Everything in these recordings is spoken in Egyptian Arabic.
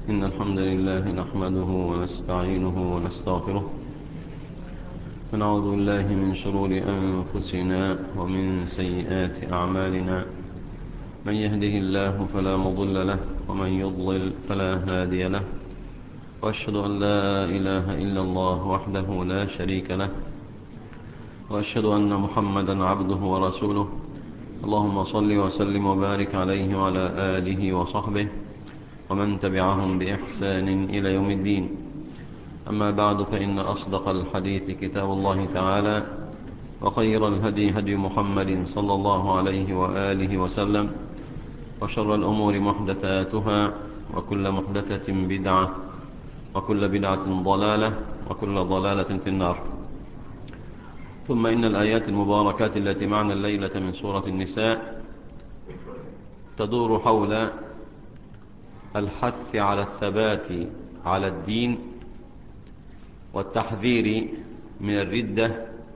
إن الحمد لله نحمده ونستعينه ونستغفره ونعوذ بالله من شرور أنفسنا ومن سيئات أعمالنا من يهده الله فلا مضل له ومن يضلل فلا هادي له وأشهد أن لا إله إلا الله وحده لا شريك له وأشهد أن محمدا عبده ورسوله اللهم صل وسلم وبارك عليه وعلى آله وصحبه ومن تبعهم بإحسان إلى يوم الدين أما بعد فإن أصدق الحديث كتاب الله تعالى وخير الهدي هدي محمد صلى الله عليه وآله وسلم وشر الأمور محدثاتها وكل محدثة بدعة وكل بدعة ضلالة وكل ضلالة في النار ثم إن الآيات المباركات التي معنا الليلة من سورة النساء تدور حول الحث على الثبات على الدين والتحذير من الردة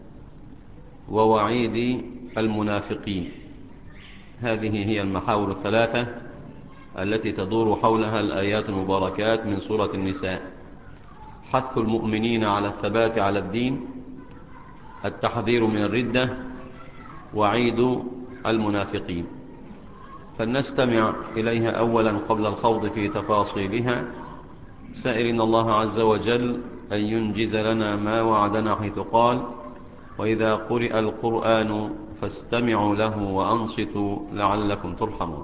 ووعيد المنافقين هذه هي المحاور الثلاثة التي تدور حولها الآيات المباركات من سورة النساء حث المؤمنين على الثبات على الدين التحذير من الردة وعيد المنافقين فلنستمع إليها أولا قبل الخوض في تفاصيلها سائرين الله عز وجل أن ينجز لنا ما وعدنا حيث قال وإذا قرئ القرآن فاستمعوا له وأنصتوا لعلكم ترحمون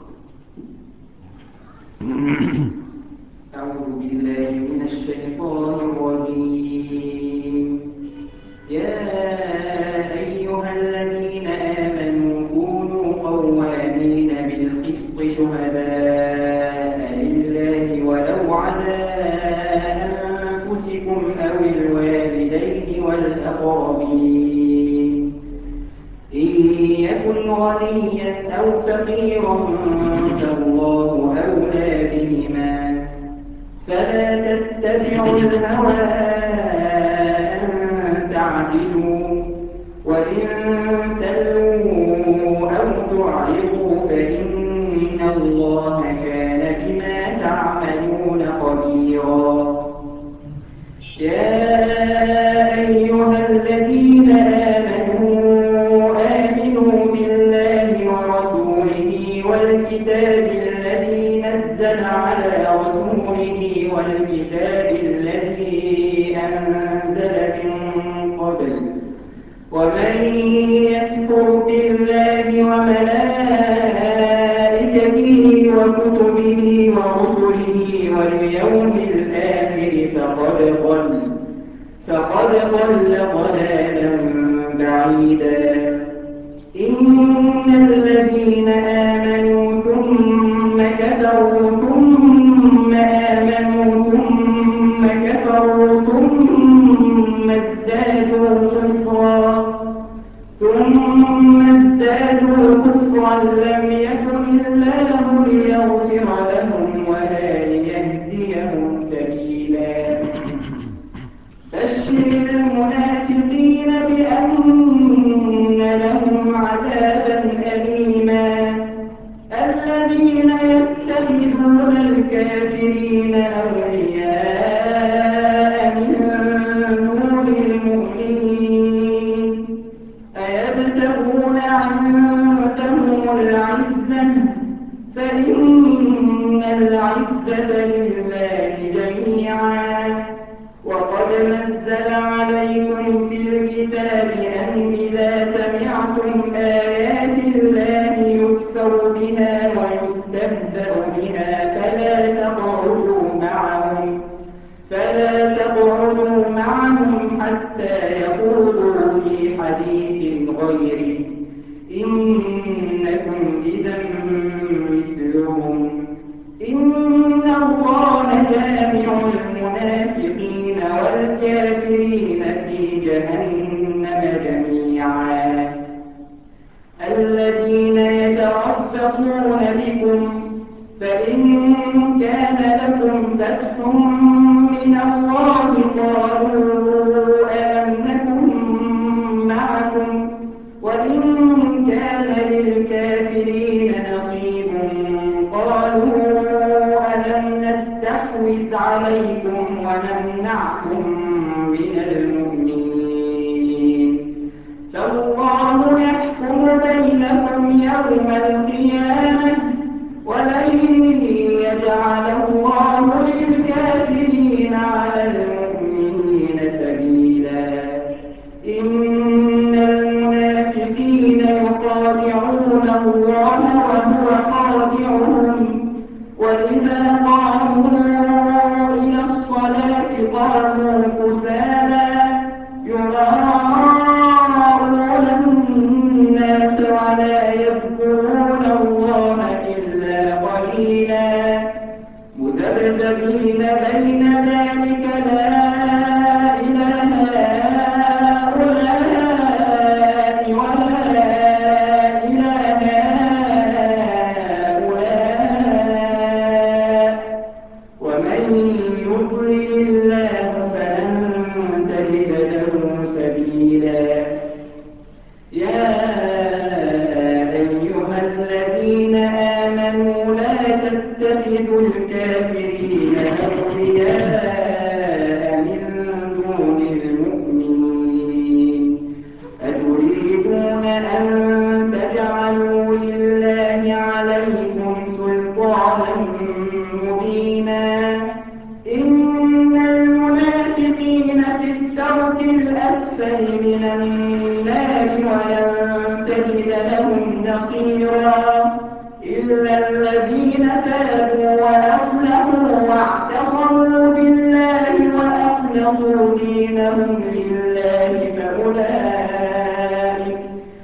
أعوذ بالله من الشيطان الرجيم يا أيها الذين آمنوا كونوا قوامين بالقسط شهداء لله ولو على أنفسكم أو الوالدين والأقربين إن يكن غنيا أو فقيرا فالله أولى بهما فلا تتبعوا الهوى أن تعدلوا وإن تلووا أو تعرضوا فإن الله كان بما تعملون خبيرا يا أيها الذين آمنوا آمنوا بالله ورسوله والكتاب الذي نزل على رسوله والكتاب الذي أنزل من قبل ومن يكفر بالله وملائكته وكتبه ورسله واليوم الآخر فقد ضل فقد ضل ضلالا بعيدا إن الذين آمنوا ثم كفروا ثم آمنوا ثم كفروا ثم ازدادوا كفرا ثم ازدادوا كفرا لم يكن الله ليغفر لهم ولا ليهديهم سبيلا بشر المنافقين بأن لهم عذابا أليما الذين يتخذون الكافرين أولياء من دون المؤمنين أيبتغون عندهم العزة فإن العزة لله جميعا وقد نزل عليكم في الكتاب أن إذا سمعتم آيات الله يكفر بها ويستهزأ بها فلا تقعدوا معهم فلا تقعدوا معهم حتى يقولوا في حديث غيره إنكم إذا مثلهم إن الله جامع المنافقين والكافرين في جهنم جميعا الذين يتربصون بكم فإن كان لكم فتح من الله قالوا ألم نكن معكم وإن نغلظ عليكم ونمنعكم من المؤمنين فالله يحكم بينكم يوم القيامة ولن يجعل الله للكافرين على المؤمنين سبيلا إن المنافقين يخادعون الله وهو خادعهم وإذا قاموا إلى الصلاة قاموا كسالى يراءون الناس ولا يذكرون الله إلا قليلا مذبذبين بين ذلك لا إله هؤلاء ولا إله هؤلاء ومن يضلل الله فلن تجد له سبيلا يا أيها الذين آمنوا لا تتخذوا الكافرين أولياء من دون المؤمنين أتريدون أن تجعلوا لله عليكم سلطانا مبينا إن المنافقين في الدرك الأسفل من النار ولن تجد لهم نصيرا إلا الذين تابوا وأصلحوا واعتصموا بالله وأخلصوا دينهم لله فأولئك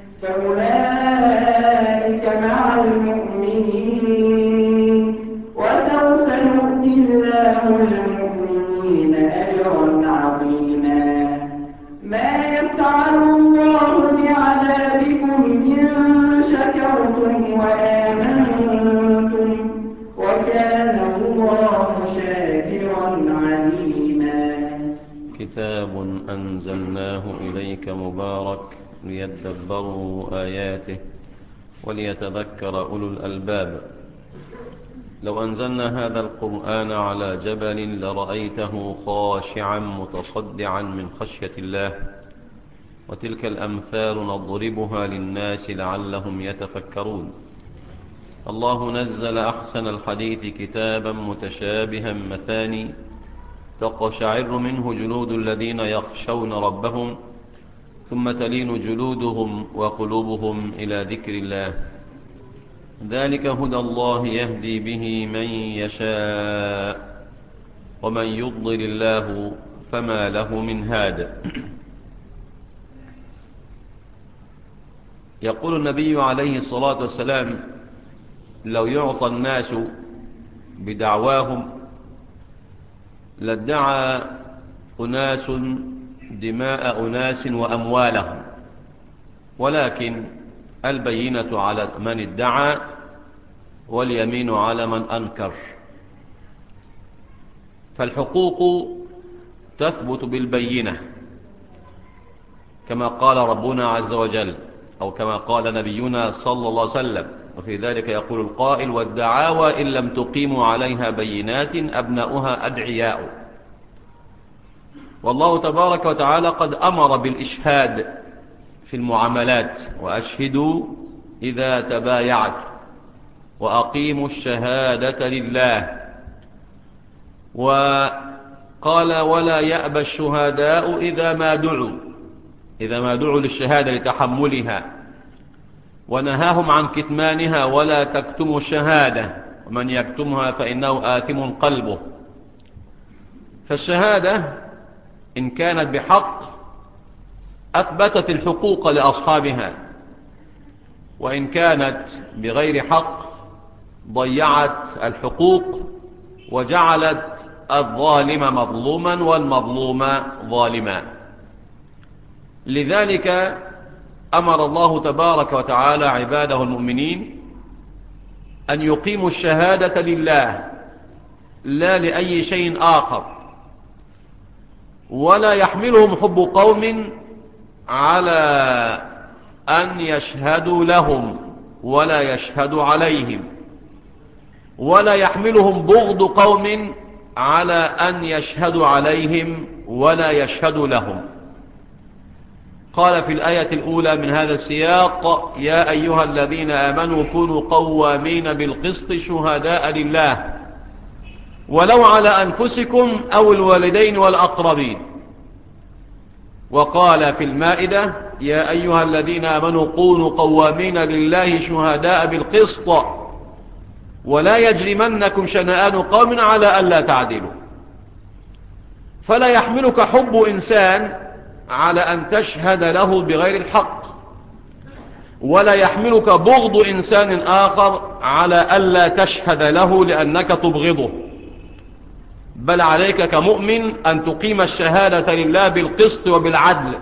فأولئك مع المؤمنين وسوف يؤتي الله المؤمنين أجرا عظيما ما يفعل الله بعذابكم إن شكرتم وآمنتم وكان الله شاكرا عليما كتاب أنزلناه إليك مبارك ليدبروا آياته وليتذكر أولو الألباب لو أنزلنا هذا القرآن على جبل لرأيته خاشعا متصدعا من خشية الله وتلك الأمثال نضربها للناس لعلهم يتفكرون الله نزل أحسن الحديث كتابا متشابها مثاني تقشعر منه جلود الذين يخشون ربهم ثم تلين جلودهم وقلوبهم إلى ذكر الله ذلك هدى الله يهدي به من يشاء ومن يضلل الله فما له من هاد يقول النبي عليه الصلاة والسلام لو يعطى الناس بدعواهم لادعى أناس دماء أناس وأموالهم ولكن البينة على من ادعى واليمين على من أنكر فالحقوق تثبت بالبينة كما قال ربنا عز وجل أو كما قال نبينا صلى الله عليه وسلم وفي ذلك يقول القائل والدعاوى إن لم تقيموا عليها بينات أبناؤها أدعياء والله تبارك وتعالى قد أمر بالإشهاد في المعاملات وأشهدوا إذا تبايعت وأقيموا الشهادة لله وقال ولا يأبى الشهداء إذا ما دعوا إذا ما دعوا للشهادة لتحملها ونهاهم عن كتمانها ولا تكتموا الشهادة ومن يكتمها فإنه آثم قلبه فالشهادة إن كانت بحق أثبتت الحقوق لأصحابها وإن كانت بغير حق ضيعت الحقوق وجعلت الظالم مظلوما والمظلوم ظالما لذلك أمر الله تبارك وتعالى عباده المؤمنين أن يقيموا الشهادة لله لا لأي شيء آخر ولا يحملهم حب قوم على أن يشهدوا لهم ولا يشهدوا عليهم ولا يحملهم بغض قوم على أن يشهدوا عليهم ولا يشهدوا لهم قال في الآية الأولى من هذا السياق يا أيها الذين آمنوا كونوا قوامين بالقسط شهداء لله ولو على أنفسكم أو الوالدين والأقربين وقال في المائدة يا أيها الذين آمنوا كونوا قوامين لله شهداء بالقسط ولا يجرمنكم شنآن قوم على ألا تعدلوا فلا يحملك حب إنسان على أن تشهد له بغير الحق ولا يحملك بغض إنسان آخر على ألا تشهد له لأنك تبغضه بل عليك كمؤمن أن تقيم الشهادة لله بالقسط وبالعدل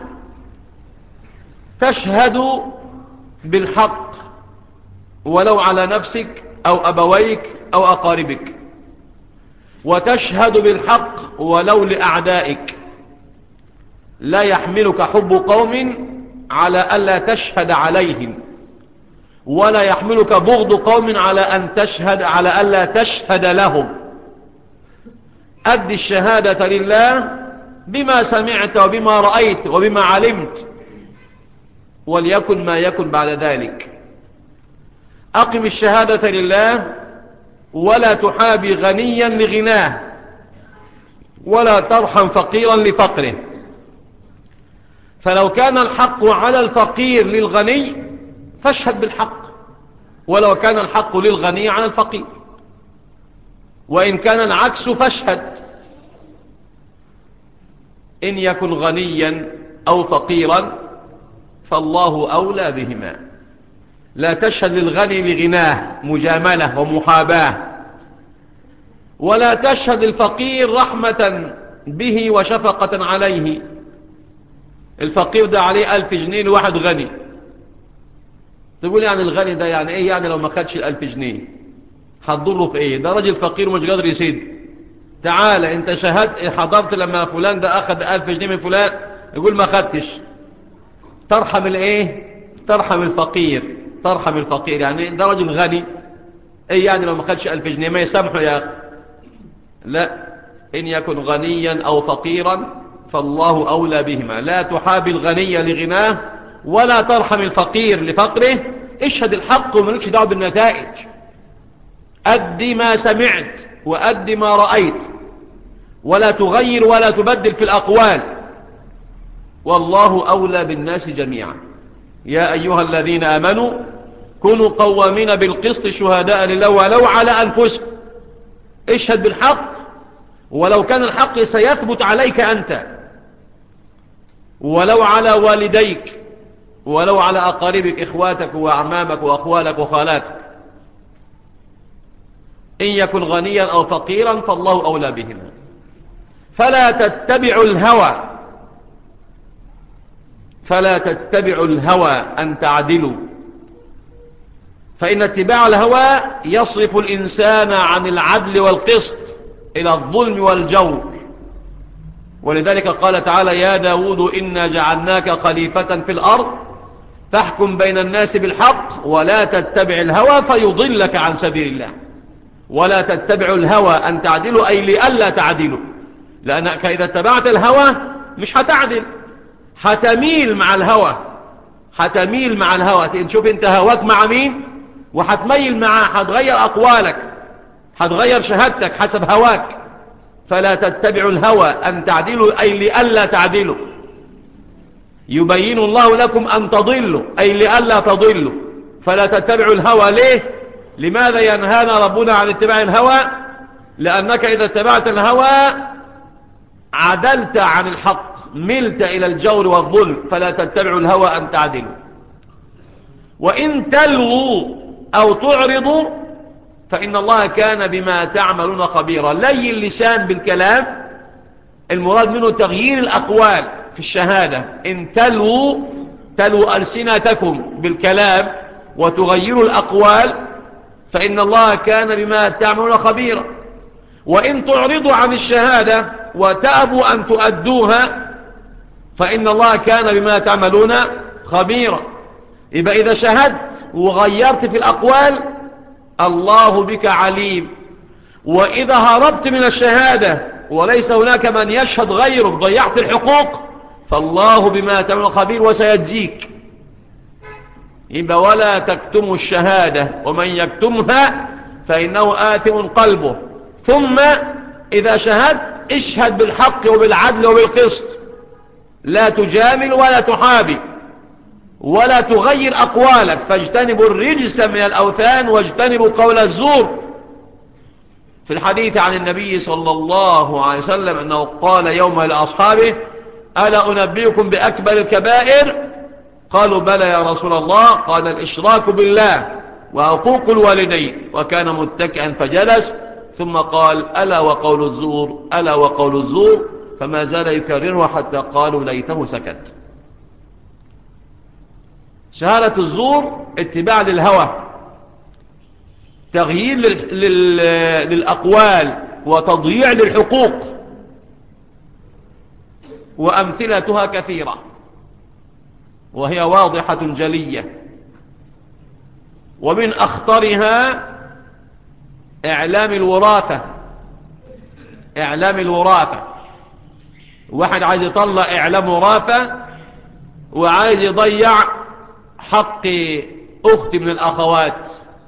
تشهد بالحق ولو على نفسك أو أبويك أو أقاربك وتشهد بالحق ولو لأعدائك لا يحملك حب قوم على ألا تشهد عليهم ولا يحملك بغض قوم على أن تشهد على ألا تشهد لهم أدي الشهادة لله بما سمعت وبما رأيت وبما علمت وليكن ما يكن بعد ذلك أقم الشهادة لله ولا تحابي غنيا لغناه ولا ترحم فقيرا لفقره فلو كان الحق على الفقير للغني فاشهد بالحق ولو كان الحق للغني على الفقير وإن كان العكس فاشهد إن يكن غنيا أو فقيرا فالله أولى بهما لا تشهد للغني لغناه مجاملة ومحاباة ولا تشهد الفقير رحمة به وشفقة عليه الفقير ده عليه ألف جنيه لواحد غني تقول يعني الغني ده يعني ايه يعني لو ما خدش الألف جنيه هتضره في ايه ده راجل فقير ومش قادر يسيد تعال انت شهدت حضرت لما فلان ده اخذ ألف جنيه من فلان يقول ما خدتش ترحم الايه ترحم الفقير ترحم الفقير يعني ده رجل غني ايه يعني لو ما خدش ألف جنيه ما يسامحه يا اخي لا إن يكن غنيا أو فقيرا فالله أولى بهما لا تحابي الغني لغناه ولا ترحم الفقير لفقره اشهد الحق وملكش دعوه بالنتائج أدي ما سمعت وأدي ما رأيت ولا تغير ولا تبدل في الأقوال والله أولى بالناس جميعا يا أيها الذين آمنوا كونوا قوامين بالقسط شهداء لله ولو على أنفسكم اشهد بالحق ولو كان الحق سيثبت عليك أنت ولو على والديك ولو على أقاربك إخواتك وأعمامك وأخوالك وخالاتك إن يكن غنيا أو فقيرا فالله أولى بهما فلا تتبعوا الهوى فلا تتبعوا الهوى أن تعدلوا فإن اتباع الهوى يصرف الإنسان عن العدل والقسط إلى الظلم والجور ولذلك قال تعالى يا داود إنا جعلناك خليفة في الأرض فاحكم بين الناس بالحق ولا تتبع الهوى فيضلك عن سبيل الله ولا تتبع الهوى أن تعدلوا أي لألا تعدلوا لأنك إذا اتبعت الهوى مش هتعدل هتميل مع الهوى هتميل مع الهوى نشوف انت هواك مع مين وهتميل معاه هتغير أقوالك هتغير شهادتك حسب هواك فلا تتبعوا الهوى أن تعدلوا أي لألا تعدلوا يبين الله لكم أن تضلوا أي لألا تضلوا فلا تتبعوا الهوى ليه لماذا ينهانا ربنا عن اتباع الهوى لأنك إذا اتبعت الهوى عدلت عن الحق ملت إلى الجور والظلم فلا تتبعوا الهوى أن تعدلوا وإن تلووا أو تعرضوا فإن الله كان بما تعملون خبيرا لي اللسان بالكلام المراد منه تغيير الأقوال في الشهادة إن تلووا تلووا ألسنتكم بالكلام وتغيروا الأقوال فإن الله كان بما تعملون خبيرا وإن تعرضوا عن الشهادة وتأبوا أن تؤدوها فإن الله كان بما تعملون خبيرا يبقى إذا شهدت وغيرت في الأقوال الله بك عليم وإذا هربت من الشهادة وليس هناك من يشهد غيرك ضيعت الحقوق فالله بما تعمل خبير وسيجزيك يبقى ولا تكتموا الشهادة ومن يكتمها فإنه آثم قلبه ثم إذا شهدت اشهد بالحق وبالعدل وبالقسط لا تجامل ولا تحابي ولا تغير أقوالك فاجتنبوا الرجس من الأوثان واجتنبوا قول الزور في الحديث عن النبي صلى الله عليه وسلم أنه قال يوم لأصحابه ألا أنبئكم بأكبر الكبائر قالوا بلى يا رسول الله قال الإشراك بالله وعقوق الوالدين وكان متكئا فجلس ثم قال ألا وقول الزور ألا وقول الزور فما زال يكرره حتى قالوا ليته سكت شهادة الزور اتباع للهوى تغيير للأقوال وتضييع للحقوق وأمثلتها كثيرة وهي واضحة جلية ومن أخطرها إعلام الوراثة إعلام الوراثة واحد عايز يطلع إعلام وراثة وعايز يضيع حق أخت من الأخوات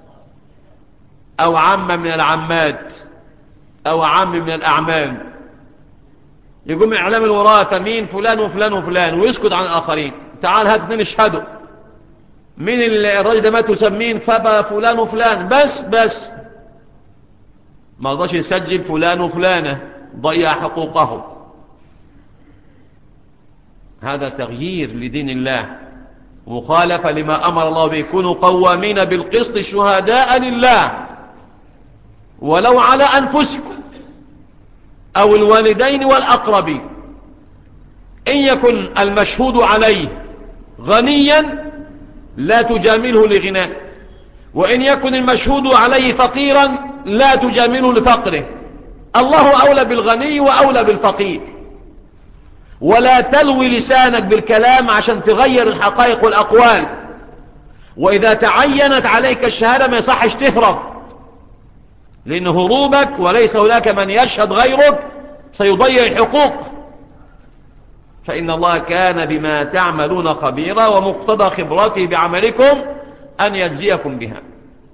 أو عمة من العمات أو عم من الأعمام يقوم إعلام الوراثة مين فلان وفلان وفلان ويسكت عن الآخرين تعال هات اثنين اشهدوا مين الراجل ده مات وسمين فبا فلان وفلان بس بس ما رضاش يسجل فلان وفلانة ضيع حقوقهم هذا تغيير لدين الله مخالفة لما أمر الله به كونوا قوامين بالقسط شهداء لله ولو على أنفسكم أو الوالدين والأقربين إن يكن المشهود عليه غنيا لا تجامله لغناه وإن يكن المشهود عليه فقيرا لا تجامله لفقره الله أولى بالغني وأولى بالفقير ولا تلوي لسانك بالكلام عشان تغير الحقائق والأقوال وإذا تعينت عليك الشهادة ما يصحش تهرب لأن هروبك وليس هناك من يشهد غيرك سيضيع الحقوق فإن الله كان بما تعملون خبيرا ومقتضى خبرته بعملكم أن يجزيكم بها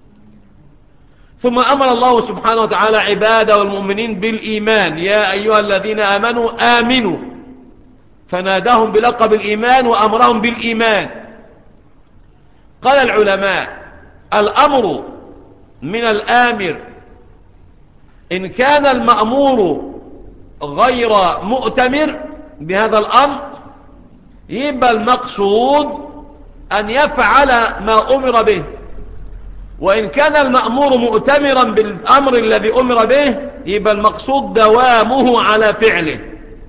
ثم أمر الله سبحانه وتعالى عباده والمؤمنين بالإيمان يا أيها الذين آمنوا آمنوا فناداهم بلقب الإيمان وأمرهم بالإيمان قال العلماء الأمر من الآمر إن كان المأمور غير مؤتمر بهذا الأمر يبقى المقصود أن يفعل ما أمر به وإن كان المأمور مؤتمرا بالأمر الذي أمر به يبقى المقصود دوامه على فعله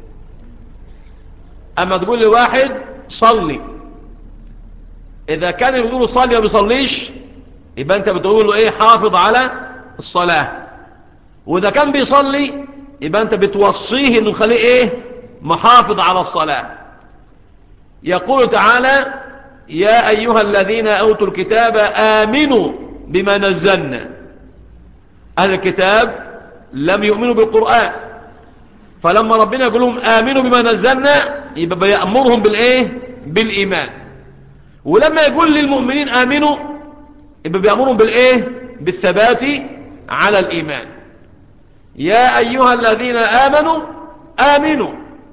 أما تقول لواحد صلي إذا كان يقول صلي وما بيصليش يبقى أنت بتقول له إيه حافظ على الصلاة وإذا كان بيصلي يبقى أنت بتوصيه إنه يخليه إيه محافظ على الصلاة يقول تعالى يا أيها الذين أوتوا الكتاب آمنوا بما نزلنا أهل الكتاب لم يؤمنوا بالقرآن فلما ربنا يقول لهم آمنوا بما نزلنا يبقى يأمرهم بالإيه بالإيمان ولما يقول للمؤمنين آمنوا يبقى بيأمرهم بالإيه بالثبات على الإيمان يا أيها الذين آمنوا آمنوا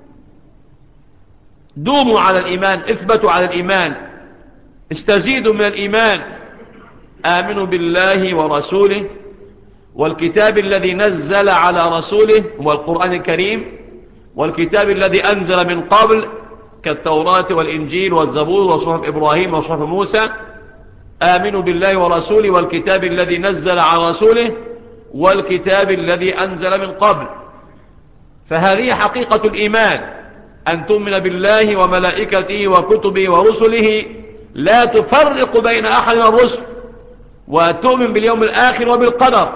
دوموا على الإيمان اثبتوا على الإيمان استزيدوا من الإيمان آمنوا بالله ورسوله والكتاب الذي نزل على رسوله هو القرآن الكريم والكتاب الذي أنزل من قبل كالتوراة والإنجيل والزبور وصحف إبراهيم وصحف موسى آمنوا بالله ورسوله والكتاب الذي نزل على رسوله والكتاب الذي أنزل من قبل فهذه حقيقة الإيمان أن تؤمن بالله وملائكته وكتبه ورسله لا تفرق بين أحد من الرسل وتؤمن باليوم الآخر وبالقدر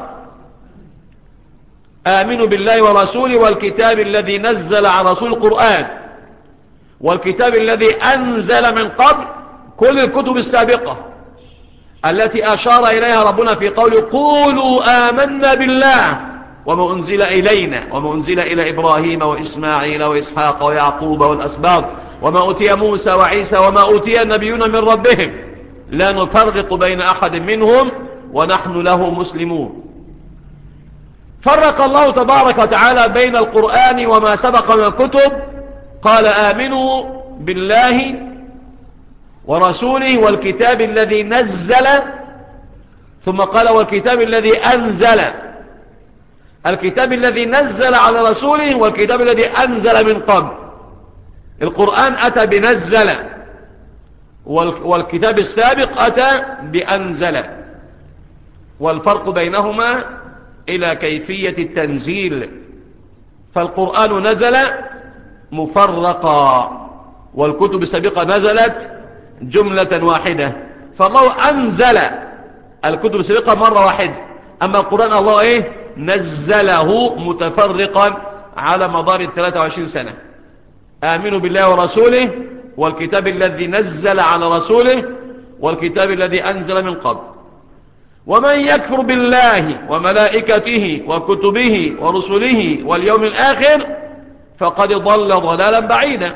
آمنوا بالله ورسوله والكتاب الذي نزل على رسول القرآن والكتاب الذي أنزل من قبل كل الكتب السابقة التي أشار إليها ربنا في قوله قولوا آمنا بالله وما أنزل إلينا وما أنزل إلى إبراهيم وإسماعيل وإسحاق ويعقوب والأسباط وما أوتي موسى وعيسى وما أوتي النبيون من ربهم لا نفرق بين أحد منهم ونحن له مسلمون فرق الله تبارك وتعالى بين القرآن وما سبق من الكتب قال آمنوا بالله ورسوله والكتاب الذي نزل ثم قال والكتاب الذي أنزل الكتاب الذي نزل على رسوله والكتاب الذي أنزل من قبل القرآن أتى بنزل والكتاب السابق أتى بأنزل والفرق بينهما إلى كيفية التنزيل فالقرآن نزل مفرقا والكتب السابقة نزلت جملة واحدة فالله أنزل الكتب السابقة مرة واحدة أما القرآن الله إيه نزله متفرقا على مدار 23 سنة آمنوا بالله ورسوله والكتاب الذي نزل على رسوله والكتاب الذي أنزل من قبل ومن يكفر بالله وملائكته وكتبه ورسله واليوم الآخر فقد ضل ضلالا بعيدا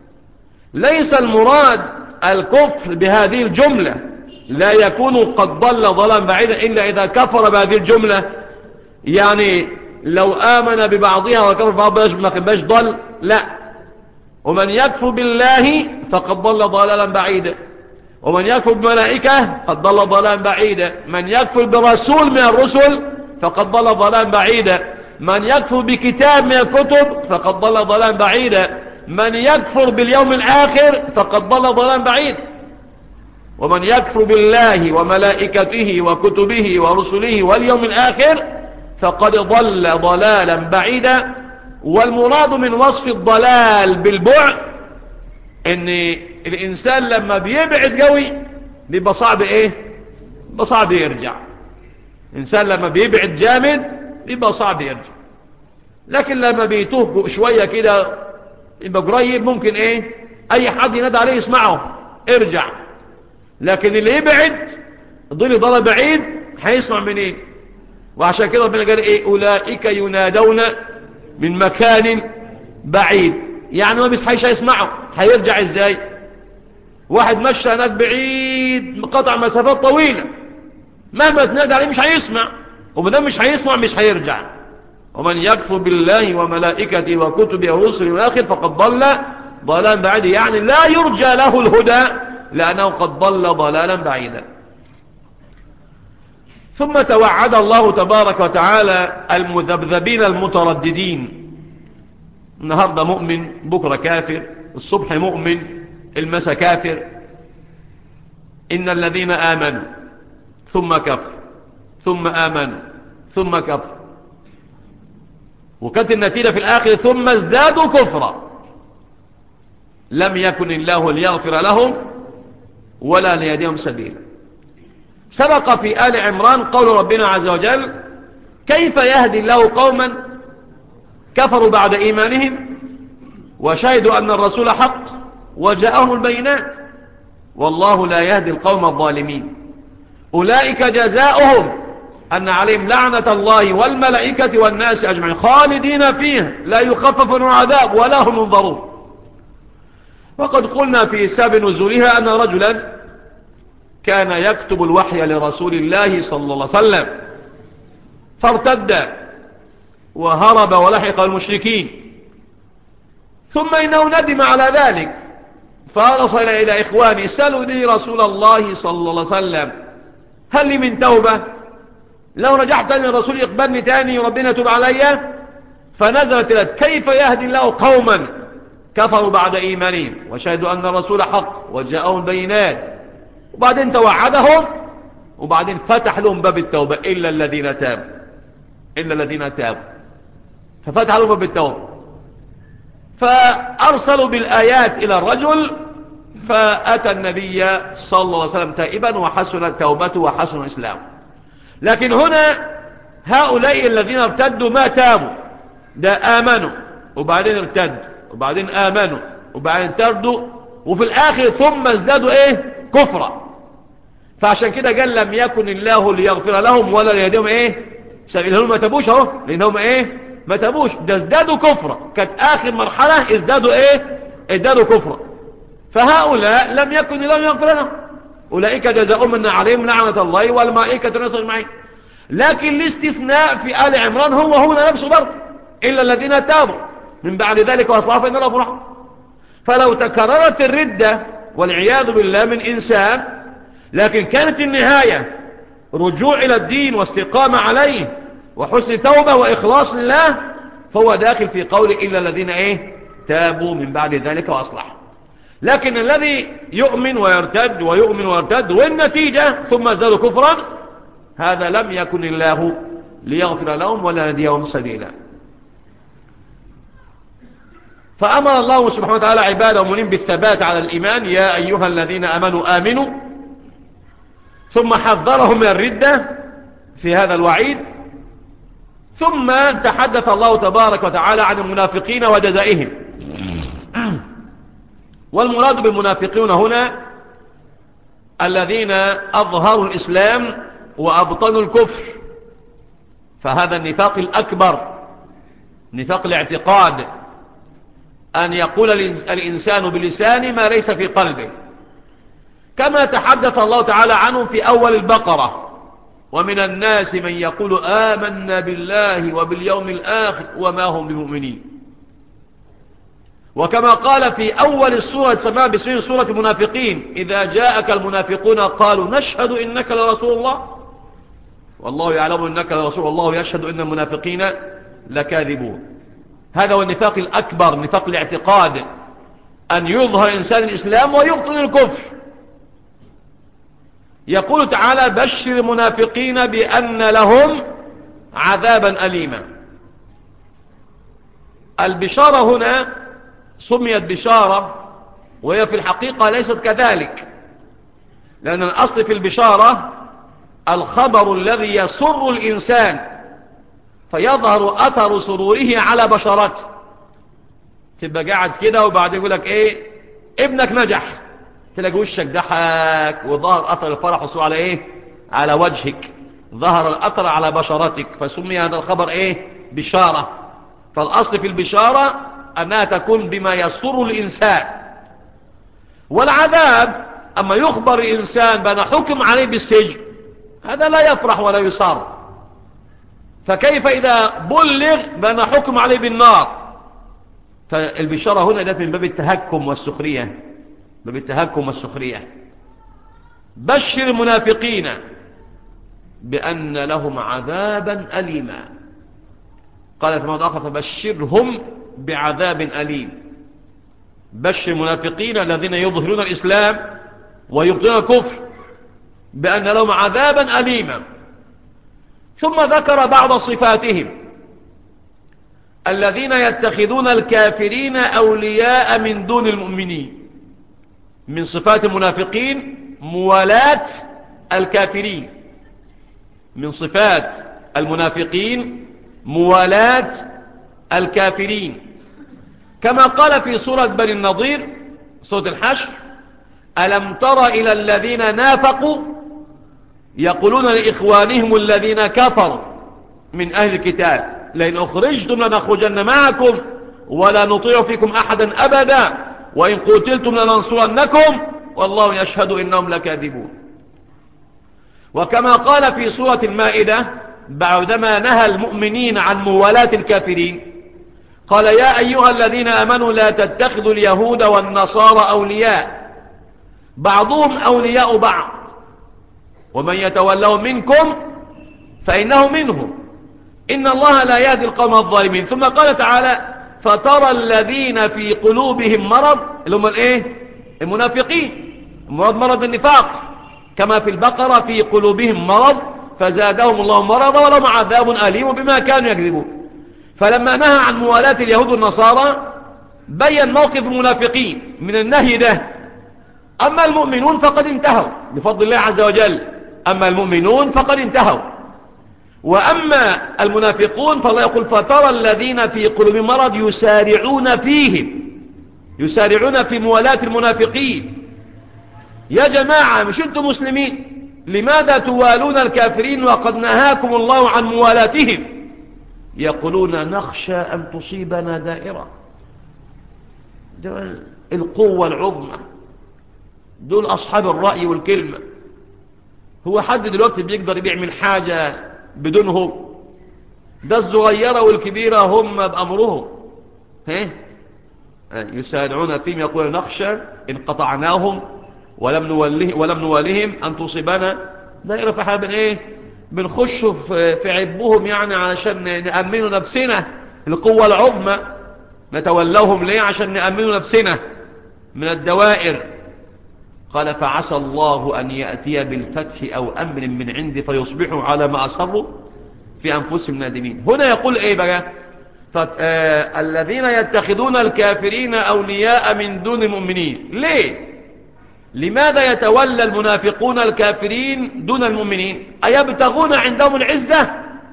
ليس المراد الكفر بهذه الجملة لا يكون قد ضل ضلالا بعيدا إلا إذا كفر بهذه الجملة يعني لو آمن ببعضها وكفر ببعضها ما باش ضل لا ومن يكفر بالله فقد ضل ضلالا بعيدا ومن يكفر بملائكة قد ضل ضلالا بعيدا من يكفر برسول من الرسل فقد ضل ضلالا بعيدا من يكفر بكتاب من الكتب فقد ضل ضلالا بعيدا من يكفر باليوم الآخر فقد ضل ضلالا بعيدا ومن يكفر بالله وملائكته وكتبه ورسله واليوم الآخر فقد ضل ضلالا بعيدا والمراد من وصف الضلال بالبعد ان الانسان لما بيبعد قوي بيبقى صعب ايه بيبقى صعب يرجع الانسان لما بيبعد جامد بيبقى صعب يرجع لكن لما بيتوه شوية كده يبقى قريب ممكن ايه اي حد ينادى عليه يسمعه ارجع لكن اللي يبعد ضل ضل بعيد هيسمع منين إيه؟ وعشان كده ربنا قال ايه اولئك ينادون من مكان بعيد يعني ما بيصحيش هيسمعه هيرجع ازاي واحد مشى هناك بعيد قطع مسافات طويلة مهما تنادى عليه مش هيسمع ومدام مش هيسمع مش هيرجع ومن يكفر بالله وملائكته وكتبه ورسله والآخر فقد ضل ضلالا بعيدا يعني لا يرجى له الهدى لأنه قد ضل ضلالا بعيدا ثم توعد الله تبارك وتعالى المذبذبين المترددين النهاردة مؤمن بكرة كافر الصبح مؤمن المسا كافر إن الذين آمنوا ثم كفر ثم آمنوا ثم كفر وكانت النتيجة في الآخر ثم ازدادوا كفرا لم يكن الله ليغفر لهم ولا ليديهم سبيلا سبق في آل عمران قول ربنا عز وجل كيف يهدي الله قوما كفروا بعد إيمانهم وشهدوا أن الرسول حق وجاءهم البينات والله لا يهدي القوم الظالمين أولئك جزاؤهم أن عليهم لعنة الله والملائكة والناس أجمعين خالدين فيه لا يخفف من عذاب ولا هم ينظرون وقد قلنا في سبب نزولها أن رجلا كان يكتب الوحي لرسول الله صلى الله عليه وسلم فارتد وهرب ولحق المشركين ثم إنه ندم على ذلك فأرسل إلى إخواني سألوا لي رسول الله صلى الله عليه وسلم هل لي من توبة لو رجعت تاني الرسول يقبلني تاني وربنا يتوب علي فنزلت لت كيف يهدي الله قوما كفروا بعد إيمانهم وشهدوا أن الرسول حق وجاءهم البينات وبعدين توعدهم وبعدين فتح لهم باب التوبة إلا الذين تابوا إلا الذين تابوا ففتح لهم باب التوبة فأرسلوا بالآيات إلى الرجل فأتى النبي صلى الله عليه وسلم تائبا وحسن توبته وحسن إسلامه لكن هنا هؤلاء الذين ارتدوا ما تابوا ده آمنوا وبعدين ارتدوا وبعدين آمنوا وبعدين تردوا وفي الآخر ثم ازدادوا ايه كفرا فعشان كده قال لم يكن الله ليغفر لهم ولا ليهديهم ايه لأنهم ما تبوش اهو لأنهم ايه ما تبوش ده ازدادوا كفرا كانت آخر مرحلة ازدادوا ايه ازدادوا كفرا فهؤلاء لم يكن لهم يغفر لهم أولئك جزاؤهم من عليهم لعنة الله والملائكة نصر معين لكن الاستثناء في آل عمران هو هو نفسه برضه إلا الذين تابوا من بعد ذلك وأصلحوا فإن الله فرحهم فلو تكررت الردة والعياذ بالله من إنسان لكن كانت النهاية رجوع إلى الدين واستقامة عليه وحسن توبة وإخلاص لله فهو داخل في قول إلا الذين إيه تابوا من بعد ذلك وأصلحوا لكن الذي يؤمن ويرتد ويؤمن ويرتد والنتيجة ثم زالوا كفرا هذا لم يكن الله ليغفر لهم ولا نديهم سبيلا فأمر الله سبحانه وتعالى عباده ومنين بالثبات على الإيمان يا أيها الذين أمنوا آمنوا ثم حذرهم من الردة في هذا الوعيد ثم تحدث الله تبارك وتعالى عن المنافقين وجزائهم والمراد بالمنافقين هنا الذين أظهروا الإسلام وأبطنوا الكفر فهذا النفاق الأكبر نفاق الاعتقاد أن يقول الإنسان بلسان ما ليس في قلبه كما تحدث الله تعالى عنه في أول البقرة ومن الناس من يقول آمنا بالله وباليوم الآخر وما هم بمؤمنين وكما قال في أول السورة سماها باسمه سورة المنافقين إذا جاءك المنافقون قالوا نشهد إنك لرسول الله والله يعلم إنك لرسول الله يشهد إن المنافقين لكاذبون هذا هو النفاق الأكبر نفاق الاعتقاد أن يظهر إنسان الإسلام ويبطن الكفر يقول تعالى بشر المنافقين بأن لهم عذابا أليما البشارة هنا سميت بشارة وهي في الحقيقة ليست كذلك لأن الأصل في البشارة الخبر الذي يسر الإنسان فيظهر أثر سروره على بشرته تبقى قاعد كده وبعد يقول لك ايه ابنك نجح تلاقي وشك ضحك وظهر أثر الفرح والسرور على ايه على وجهك ظهر الأثر على بشرتك فسمي هذا الخبر ايه بشارة فالأصل في البشارة أنها تكون بما يسر الإنسان والعذاب أما يخبر الإنسان بأن حكم عليه بالسجن هذا لا يفرح ولا يصار فكيف إذا بلغ بأن حكم عليه بالنار فالبشارة هنا جاءت من باب التهكم والسخرية باب التهكم والسخرية بشر المنافقين بأن لهم عذابا أليما قال في موضع آخر فبشرهم بعذاب أليم بشر المنافقين الذين يظهرون الإسلام ويبطلون الكفر بأن لهم عذابا أليما ثم ذكر بعض صفاتهم الذين يتخذون الكافرين أولياء من دون المؤمنين من صفات المنافقين موالاة الكافرين من صفات المنافقين موالاة الكافرين كما قال في سورة بني النضير سورة الحشر ألم تر إلى الذين نافقوا يقولون لإخوانهم الذين كفروا من أهل الكتاب لئن أخرجتم لنخرجن معكم ولا نطيع فيكم أحدا أبدا وإن قتلتم لننصرنكم والله يشهد إنهم لكاذبون وكما قال في سورة المائدة بعدما نهى المؤمنين عن موالاة الكافرين قال يا أيها الذين أمنوا لا تتخذوا اليهود والنصارى أولياء بعضهم أولياء بعض ومن يتولوا منكم فإنه منهم إن الله لا يهدي القوم الظالمين ثم قال تعالى فترى الذين في قلوبهم مرض اللي هم الايه المنافقين مرض مرض النفاق كما في البقرة في قلوبهم مرض فزادهم الله مرضا ولهم عذاب أليم بما كانوا يكذبون فلما نهى عن موالاة اليهود والنصارى بين موقف المنافقين من النهي ده أما المؤمنون فقد انتهوا بفضل الله عز وجل أما المؤمنون فقد انتهوا وأما المنافقون فالله يقول فترى الذين في قلوب مرض يسارعون فيهم يسارعون في موالاة المنافقين يا جماعة مش انتم مسلمين لماذا توالون الكافرين وقد نهاكم الله عن موالاتهم يقولون نخشى أن تصيبنا دائرة دول القوة العظمى دول أصحاب الرأي والكلمة هو حد دلوقتي بيقدر بيعمل حاجة بدونهم ده الصغيرة والكبيرة هم بأمرهم ها يسارعون فيهم يقول نخشى إن قطعناهم ولم نوله ولم نوالهم أن تصيبنا دائرة فاحنا بن إيه بنخش في عبهم يعني عشان نأمنوا نفسنا القوة العظمى نتولوهم ليه عشان نأمنوا نفسنا من الدوائر قال فعسى الله أن يأتي بالفتح أو أمر من عند فيصبحوا على ما أصروا في أنفسهم نادمين هنا يقول إيه بقى آه الذين يتخذون الكافرين أولياء من دون المؤمنين ليه لماذا يتولى المنافقون الكافرين دون المؤمنين أيبتغون عندهم العزة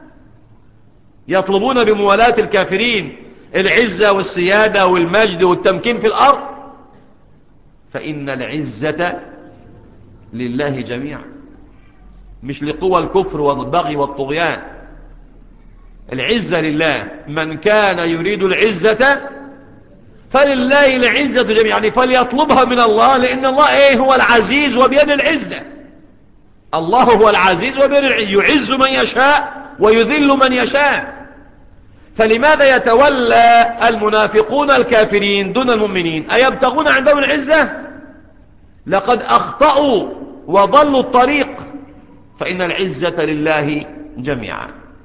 يطلبون بموالاة الكافرين العزة والسيادة والمجد والتمكين في الأرض فإن العزة لله جميعا مش لقوى الكفر والبغي والطغيان العزة لله من كان يريد العزة فلله العزة جميعا يعني فليطلبها من الله لأن الله إيه هو العزيز وبيد العزة الله هو العزيز وبيد العزة يعز من يشاء ويذل من يشاء فلماذا يتولى المنافقون الكافرين دون المؤمنين أيبتغون عندهم العزة لقد أخطأوا وضلوا الطريق فإن العزة لله جميعا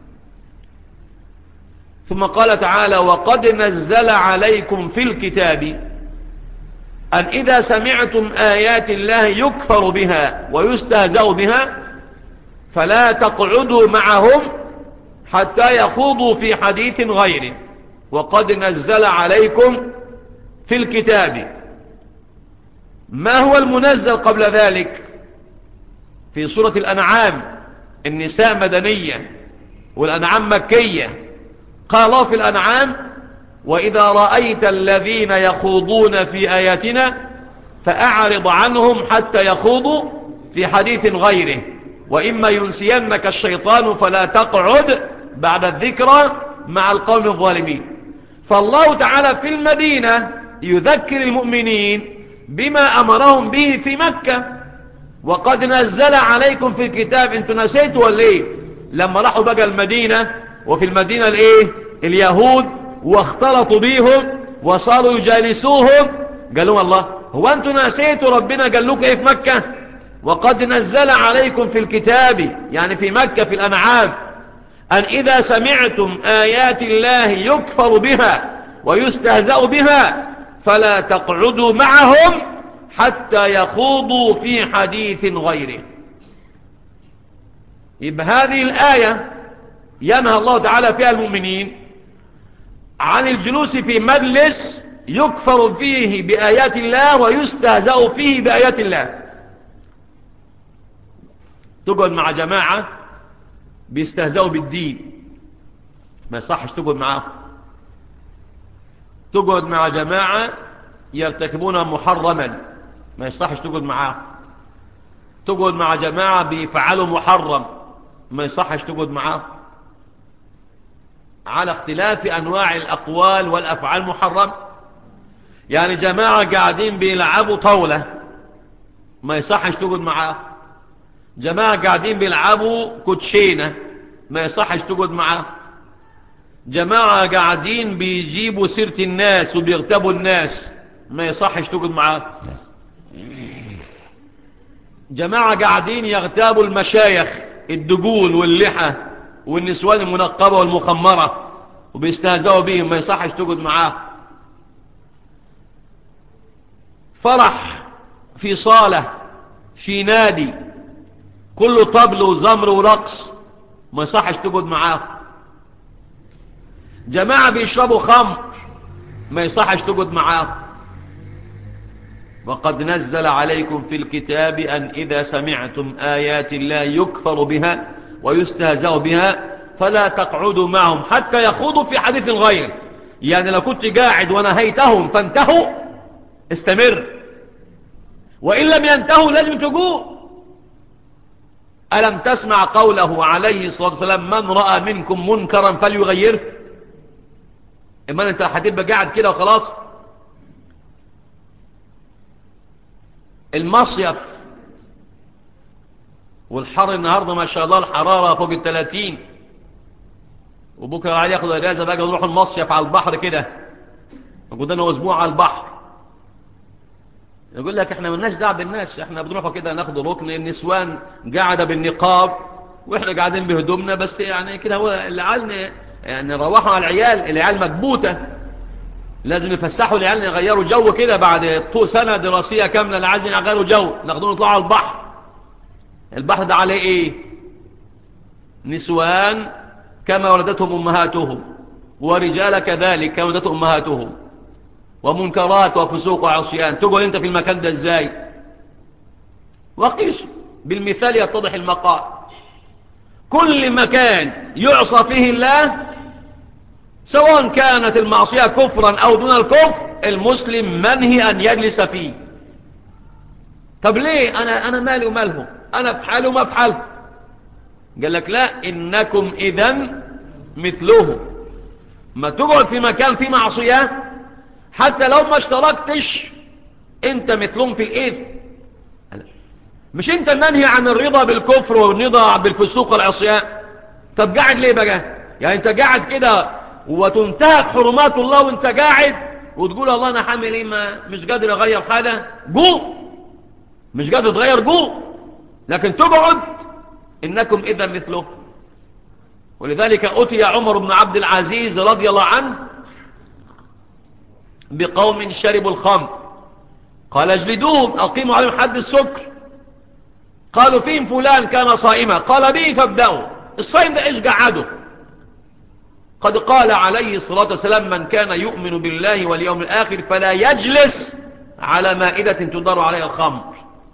ثم قال تعالى وقد نزل عليكم في الكتاب أن إذا سمعتم آيات الله يكفر بها ويستهزأ بها فلا تقعدوا معهم حتى يخوضوا في حديث غيره وقد نزل عليكم في الكتاب ما هو المنزل قبل ذلك في سورة الأنعام النساء مدنية والأنعام مكية قال الله في الأنعام وإذا رأيت الذين يخوضون في آياتنا فأعرض عنهم حتى يخوضوا في حديث غيره وإما ينسينك الشيطان فلا تقعد بعد الذكرى مع القوم الظالمين فالله تعالى في المدينة يذكر المؤمنين بما أمرهم به في مكة وقد نزل عليكم في الكتاب انتوا نسيتوا ولا ايه لما راحوا بقى المدينة وفي المدينة الايه اليهود واختلطوا بيهم وصاروا يجالسوهم قالوا الله هو انتوا نسيتوا ربنا قال لكم ايه في مكة وقد نزل عليكم في الكتاب يعني في مكة في الأنعام أن إذا سمعتم آيات الله يكفر بها ويستهزأ بها فلا تقعدوا معهم حتى يخوضوا في حديث غيره يبقى هذه الآية ينهى الله تعالى فيها المؤمنين عن الجلوس في مجلس يكفر فيه بآيات الله ويستهزأ فيه بآيات الله تقعد مع جماعة بيستهزأوا بالدين ما يصحش تقعد معاهم تقعد مع جماعة يرتكبون محرما ما يصحش تقعد معاهم تقعد مع جماعة بيفعلوا محرم ما يصحش تقعد معاهم على اختلاف أنواع الأقوال والأفعال محرم يعني جماعة قاعدين بيلعبوا طاولة ما يصحش تقعد معاه جماعة قاعدين بيلعبوا كوتشينة ما يصحش تقعد معاه جماعة قاعدين بيجيبوا سيرة الناس وبيغتابوا الناس ما يصحش تقعد معاه جماعة قاعدين يغتابوا المشايخ الدجول واللحى والنسوان المنقبة والمخمرة وبيستهزئوا بهم ما يصحش تقعد معاه فرح في صالة في نادي كله طبل وزمر ورقص ما يصحش تقعد معاه جماعة بيشربوا خمر ما يصحش تقعد معاه وقد نزل عليكم في الكتاب أن إذا سمعتم آيات الله يكفر بها ويستهزأ بها فلا تقعدوا معهم حتى يخوضوا في حديث غير يعني لو كنت قاعد ونهيتهم فانتهوا استمر وإن لم ينتهوا لازم تقول ألم تسمع قوله عليه الصلاة والسلام من رأى منكم منكرا فليغيره إما أنت هتبقى قاعد كده وخلاص المصيف والحر النهاردة ما شاء الله الحرارة فوق الثلاثين وبكرة علي ياخد اجازة بقى نروح المصيف على البحر كده قدنا اسبوع على البحر يقول لك احنا ملناش دعوه بالناس احنا بنروح كده ناخد ركن النسوان قاعده بالنقاب واحنا قاعدين بهدومنا بس يعني كده هو العيال يعني نروحوا على العيال العيال مكبوته لازم يفسحوا العيال يغيروا جو كده بعد طول سنه دراسيه كامله اللي عايزين يغيروا جو ناخدهم يطلعوا على البحر البحر ده عليه ايه نسوان كما ولدتهم امهاتهم ورجال كذلك كما ولدتهم امهاتهم ومنكرات وفسوق وعصيان تقول انت في المكان ده ازاي وقيس بالمثال يتضح المقال كل مكان يعصى فيه الله سواء كانت المعصية كفرا او دون الكفر المسلم منهي ان يجلس فيه طب ليه انا, أنا مالي ومالهم انا في حالي وما في حالهم قال لك لا انكم اذا مثلهم ما تقعد في مكان فيه معصية حتى لو ما اشتركتش انت مثلهم في الاثم مش انت المنهي عن الرضا بالكفر والرضا بالفسوق والعصيان طب قاعد ليه بقى يعني انت قاعد كده وتنتهك حرمات الله وانت قاعد وتقول الله انا حامل ايه ما مش قادر اغير حاجه جو مش قادر تغير جو لكن تقعد انكم اذا مثله ولذلك اتي عمر بن عبد العزيز رضي الله عنه بقوم شربوا الخمر قال اجلدوهم اقيموا عليهم حد السكر قالوا فيهم فلان كان صائما قال به فابدأوا الصائم ده ايش قعده قد قال عليه الصلاة والسلام من كان يؤمن بالله واليوم الآخر فلا يجلس على مائدة تدار عليها الخمر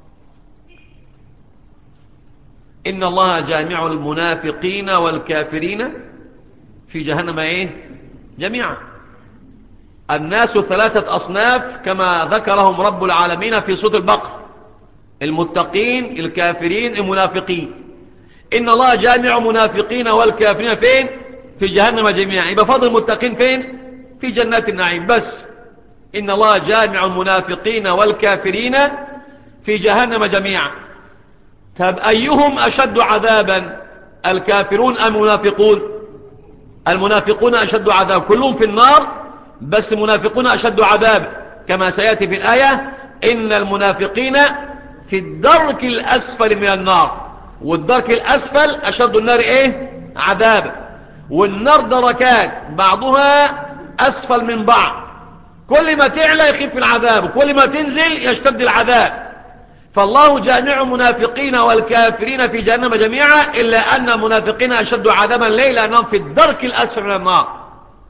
إن الله جامع المنافقين والكافرين في جهنم إيه جميعا الناس ثلاثة أصناف كما ذكرهم رب العالمين في صوت البقر المتقين الكافرين المنافقين إن الله جامع منافقين والكافرين فين في جهنم جميعا يبقى فضل المتقين فين في جنات النعيم بس إن الله جامع المنافقين والكافرين في جهنم جميعا طب أيهم أشد عذابا الكافرون أم المنافقون المنافقون أشد عذاب كلهم في النار بس المنافقون أشد عذاب كما سيأتي في الآية إن المنافقين في الدرك الأسفل من النار والدرك الأسفل أشد النار إيه عذاب والنار دركات بعضها أسفل من بعض كل ما تعلى يخف العذاب وكل ما تنزل يشتد العذاب فالله جامع المنافقين والكافرين في جهنم جميعا إلا أن المنافقين أشد عذابا ليه لأنهم في الدرك الأسفل من النار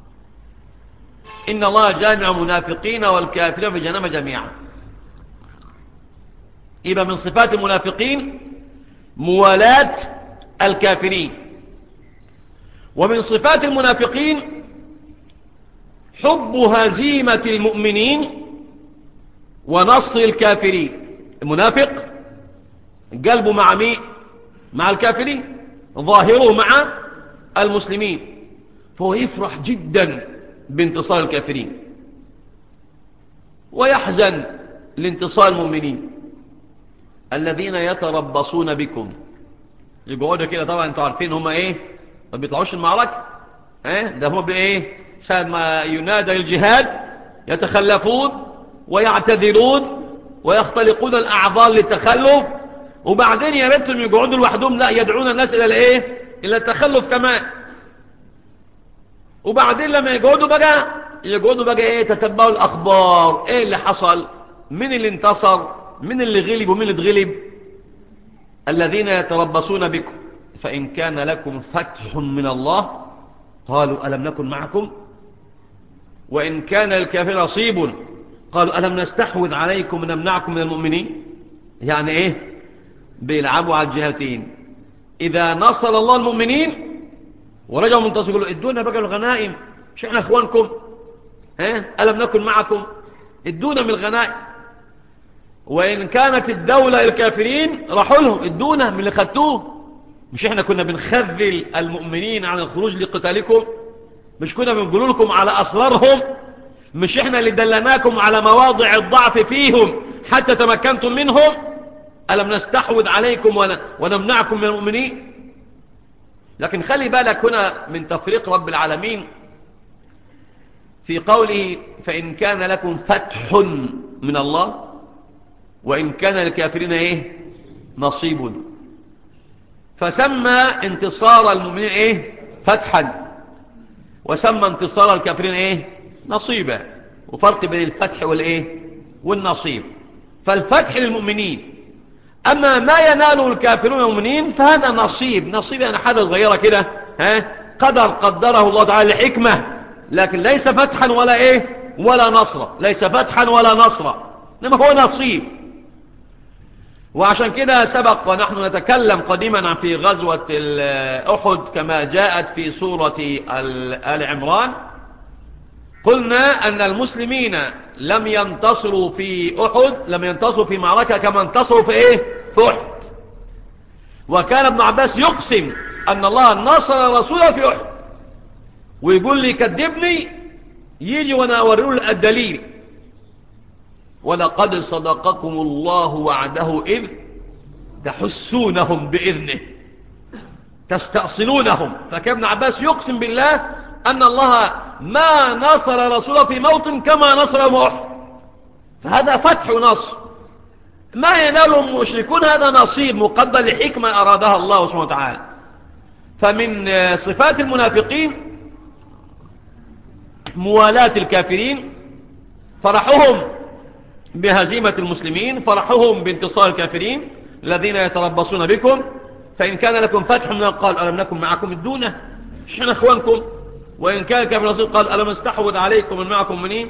إن الله جامع المنافقين والكافرين في جهنم جميعا يبقى من صفات المنافقين موالاة الكافرين ومن صفات المنافقين حب هزيمة المؤمنين ونصر الكافرين المنافق قلبه مع مين مع الكافرين ظاهره مع المسلمين فهو يفرح جدا بانتصار الكافرين ويحزن لانتصار المؤمنين الذين يتربصون بكم يقعدوا كده طبعا انتوا عارفين هم ايه ما بيطلعوش المعركة اه ده هم بايه ساعة ما ينادى الجهاد يتخلفون ويعتذرون ويختلقون الاعذار للتخلف وبعدين يا ريتهم يقعدوا لوحدهم لا يدعون الناس الى الايه الى التخلف كمان وبعدين لما يقعدوا بقى يقعدوا بقى ايه تتبعوا الاخبار ايه اللي حصل مين اللي انتصر مين اللي غلب ومين اللي اتغلب الذين يتربصون بكم فإن كان لكم فتح من الله قالوا ألم نكن معكم وإن كان الكافر نصيب قالوا ألم نستحوذ عليكم ونمنعكم من المؤمنين يعني إيه بيلعبوا على الجهتين إذا نصر الله المؤمنين ورجعوا منتصر يقولوا ادونا بقى الغنائم مش احنا اخوانكم ها ألم نكن معكم ادونا من الغنائم وإن كانت الدولة الكافرين راحوا لهم ادونا من اللي خدتوه مش احنا كنا بنخذل المؤمنين عن الخروج لقتالكم مش كنا بنقول لكم على أسرارهم مش احنا اللي دلناكم على مواضع الضعف فيهم حتى تمكنتم منهم ألم نستحوذ عليكم ونمنعكم من المؤمنين لكن خلي بالك هنا من تفريق رب العالمين في قوله فإن كان لكم فتح من الله وإن كان للكافرين إيه نصيب فسمى انتصار المؤمنين إيه فتحا وسمى انتصار الكافرين إيه نصيبا وفرق بين الفتح والإيه والنصيب فالفتح للمؤمنين أما ما يناله الكافرون المؤمنين فهذا نصيب نصيب يعني حاجة صغيرة كده ها قدر قدره الله تعالى لحكمة لكن ليس فتحا ولا إيه ولا نصرا ليس فتحا ولا نصرا إنما هو نصيب وعشان كده سبق ونحن نتكلم قديما في غزوة أحد كما جاءت في سورة آل عمران قلنا أن المسلمين لم ينتصروا في أحد لم ينتصروا في معركة كما انتصروا في إيه في أحد وكان ابن عباس يقسم أن الله نصر رسوله في أحد ويقول لي كذبني يجي وانا اوريه الدليل ولقد صدقكم الله وعده إذ تحسونهم بإذنه تستأصلونهم فكان ابن عباس يقسم بالله أن الله ما نصر رسوله في موطن كما نصر موح فهذا فتح ونصر ما ينال المشركون هذا نصيب مقدر لحكمة أرادها الله سبحانه وتعالى فمن صفات المنافقين موالاة الكافرين فرحهم بهزيمة المسلمين فرحهم بانتصار الكافرين الذين يتربصون بكم فإن كان لكم فتح من قال ألم نكن معكم الدونة مش احنا اخوانكم وإن كان كافر نصير قال ألم استحوذ عليكم من معكم منين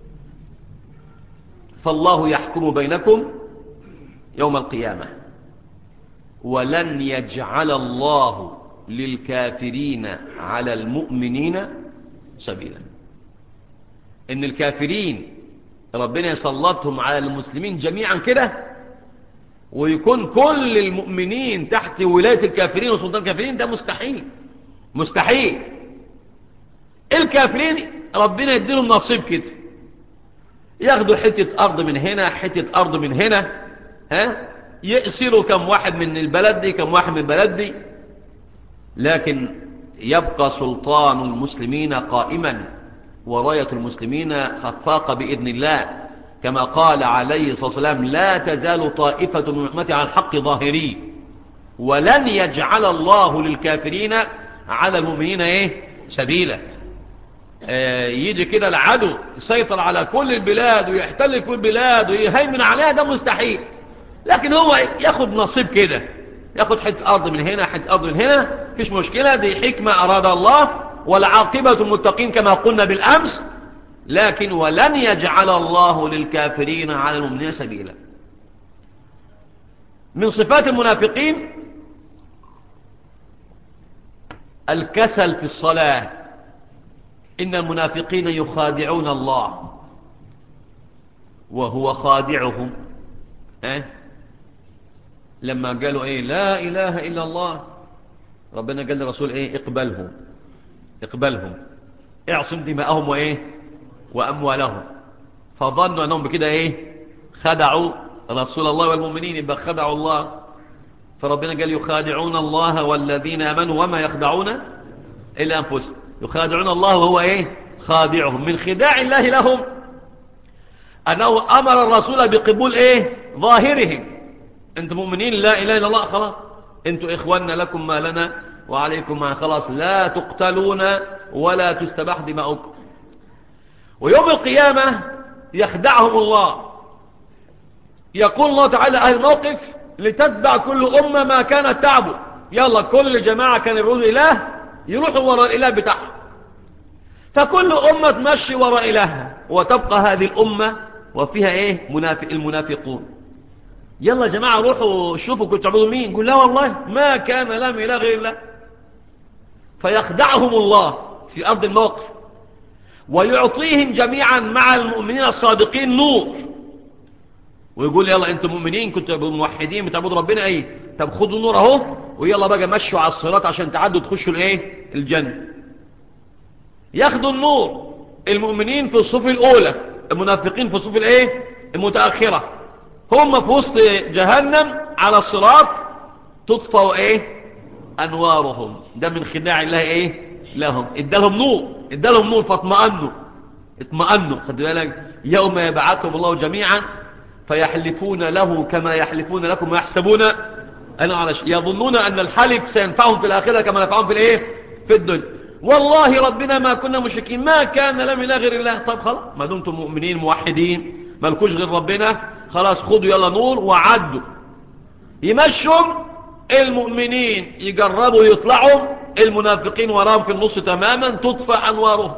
فالله يحكم بينكم يوم القيامة ولن يجعل الله للكافرين على المؤمنين سبيلا ان الكافرين ربنا يسلطهم على المسلمين جميعا كده ويكون كل المؤمنين تحت ولاية الكافرين وسلطان الكافرين ده مستحيل مستحيل الكافرين ربنا يديلهم نصيب كده ياخدوا حتة أرض من هنا حتة أرض من هنا ها يأسروا كم واحد من البلد دي كم واحد من البلد دي لكن يبقى سلطان المسلمين قائما وراية المسلمين خفاقة بإذن الله كما قال عليه الصلاة والسلام لا تزال طائفة من أمتي على الحق ظاهري ولن يجعل الله للكافرين على المؤمنين ايه سبيلا آه يجي كده العدو يسيطر على كل البلاد ويحتل كل البلاد ويهيمن عليها ده مستحيل لكن هو ياخد نصيب كده ياخد حتة أرض من هنا حتة أرض من هنا فيش مشكلة دي حكمة أراد الله والعاقبة المتقين كما قلنا بالأمس لكن ولن يجعل الله للكافرين على المؤمنين سبيلا من صفات المنافقين الكسل في الصلاة إن المنافقين يخادعون الله وهو خادعهم أه؟ لما قالوا إيه لا إله إلا الله ربنا قال للرسول إيه اقبلهم اقبلهم اعصم دماءهم وإيه وأموالهم فظنوا أنهم بكده إيه خدعوا رسول الله والمؤمنين يبقى خدعوا الله فربنا قال يخادعون الله والذين أمنوا وما يخدعون إلا أنفسهم يخادعون الله وهو إيه خادعهم من خداع الله لهم أنه أمر الرسول بقبول إيه ظاهرهم أنتم مؤمنين لا إله إلا الله خلاص أنتم إخواننا لكم ما لنا وعليكم ما خلاص لا تقتلون ولا تستباح دماؤكم ويوم القيامة يخدعهم الله يقول الله تعالى أهل الموقف لتتبع كل أمة ما كانت تعبد يلا كل جماعة كان يقولوا إله يروحوا وراء الإله بتاعهم فكل أمة تمشي وراء إلهها وتبقى هذه الأمة وفيها إيه منافق المنافقون يلا يا جماعة روحوا شوفوا كنتوا تعبدوا مين قول لا والله ما كان لهم إله غير الله فيخدعهم الله في أرض الموقف ويعطيهم جميعا مع المؤمنين الصادقين نور ويقول يلا انتم مؤمنين كنتوا موحدين بتعبدوا ربنا ايه طب خدوا النور اهو ويلا بقى مشوا على الصراط عشان تعدوا تخشوا الايه الجنة ياخدوا النور المؤمنين في الصف الاولى المنافقين في الصف الايه المتأخرة هم في وسط جهنم على الصراط تطفى ايه انوارهم ده من خداع الله ايه لهم ادالهم نور ادالهم نور فاطمأنوا اطمأنوا خد بالك يوم يبعثهم الله جميعا فيحلفون له كما يحلفون لكم ويحسبون أنا على شيء يظنون أن الحلف سينفعهم في الآخرة كما نفعهم في الإيه في الدنيا والله ربنا ما كنا مشركين ما كان لنا غير الله طب خلاص ما دمتم مؤمنين موحدين مالكوش غير ربنا خلاص خدوا يلا نور وعدوا يمشوا المؤمنين يجربوا يطلعوا المنافقين وراهم في النص تماما تطفى أنوارهم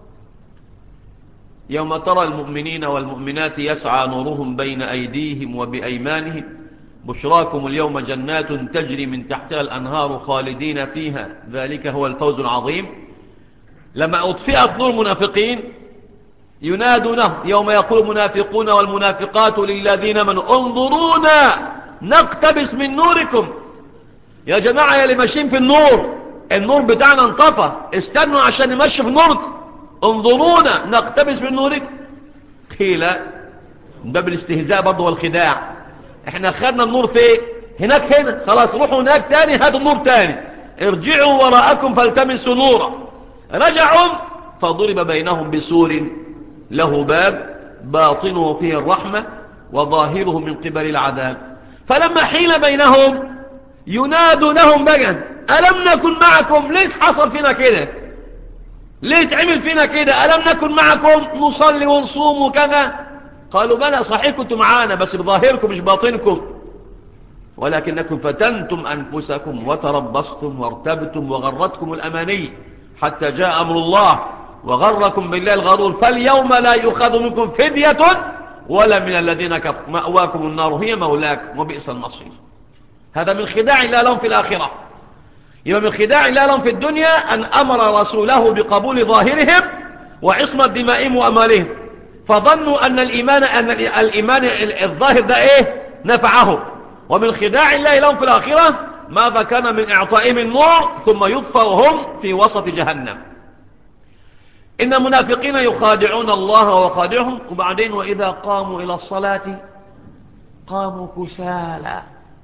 يوم ترى المؤمنين والمؤمنات يسعى نورهم بين أيديهم وبأيمانهم بشراكم اليوم جنات تجري من تحتها الأنهار خالدين فيها ذلك هو الفوز العظيم لما أطفئت نور منافقين ينادونه يوم يقول المنافقون والمنافقات للذين من انظرونا نقتبس من نوركم يا جماعة يا اللي ماشيين في النور النور بتاعنا انطفى استنوا عشان نمشي في نوركم انظرونا نقتبس من نوركم قيل من باب الاستهزاء برضه والخداع احنا خدنا النور فين هناك هنا خلاص روحوا هناك تاني هاتوا النور تاني ارجعوا وراءكم فالتمسوا نورا رجعوا فضرب بينهم بسور له باب باطنه فيه الرحمة وظاهره من قبل العذاب فلما حيل بينهم ينادونهم بقى ألم نكن معكم ليه حصل فينا كده ليه تعمل فينا كده ألم نكن معكم نصلي ونصوم وكذا قالوا بلى صحيح كنتم معانا بس بظاهركم مش باطنكم ولكنكم فتنتم أنفسكم وتربصتم وارتبتم وغرتكم الأماني حتى جاء أمر الله وغركم بالله الغرور فاليوم لا يؤخذ منكم فدية ولا من الذين كفروا مأواكم النار هي مولاكم وبئس المصير هذا من خداع الله لهم في الآخرة يبقى من خداع الله لهم في الدنيا أن أمر رسوله بقبول ظاهرهم وعصمة دمائهم وأمالهم فظنوا أن الإيمان, أن الإيمان الظاهر ده إيه نفعه ومن خداع الله لهم في الآخرة ماذا كان من إعطائهم النور ثم يطفى وهم في وسط جهنم إن المنافقين يخادعون الله وخادعهم وبعدين وإذا قاموا إلى الصلاة قاموا كسالا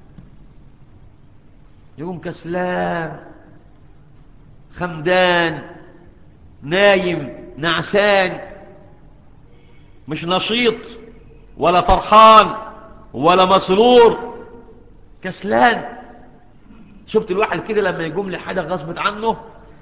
يقوم كسلان خمدان نايم نعسان مش نشيط ولا فرحان ولا مسرور كسلان شفت الواحد كده لما يقوم لحاجة غصبت عنه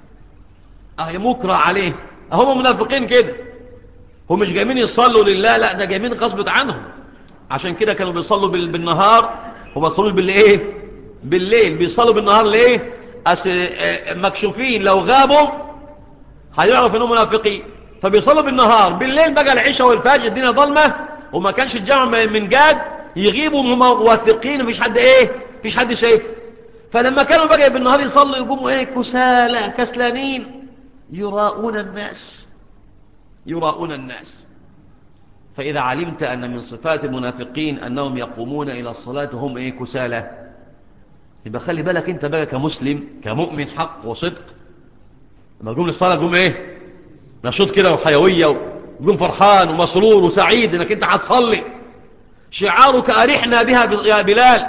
اه مكره عليه هم منافقين كده هم مش جايين يصلوا لله لا ده جايين غصبت عنهم عشان كده كانوا بيصلوا بالنهار وما بيصلوش بالايه بالليل بيصلوا بالنهار ليه أس... مكشوفين لو غابوا هيعرف انهم منافقين فبيصلوا بالنهار بالليل بقى العشاء والفجر الدنيا ظلمه وما كانش الجامع من جاد يغيبوا هم واثقين مفيش حد ايه مفيش حد شايف فلما كانوا بقى بالنهار يصلوا يقوموا ايه كسالى كسلانين يراؤون الناس يراؤون الناس فإذا علمت أن من صفات المنافقين أنهم يقومون إلى الصلاة هم إيه كسالى يبقى خلي بالك أنت بقى كمسلم كمؤمن حق وصدق لما تقوم للصلاة تقوم إيه نشوط كده وحيوية وتقوم فرحان ومسرور وسعيد أنك أنت هتصلي شعارك أرحنا بها يا بلال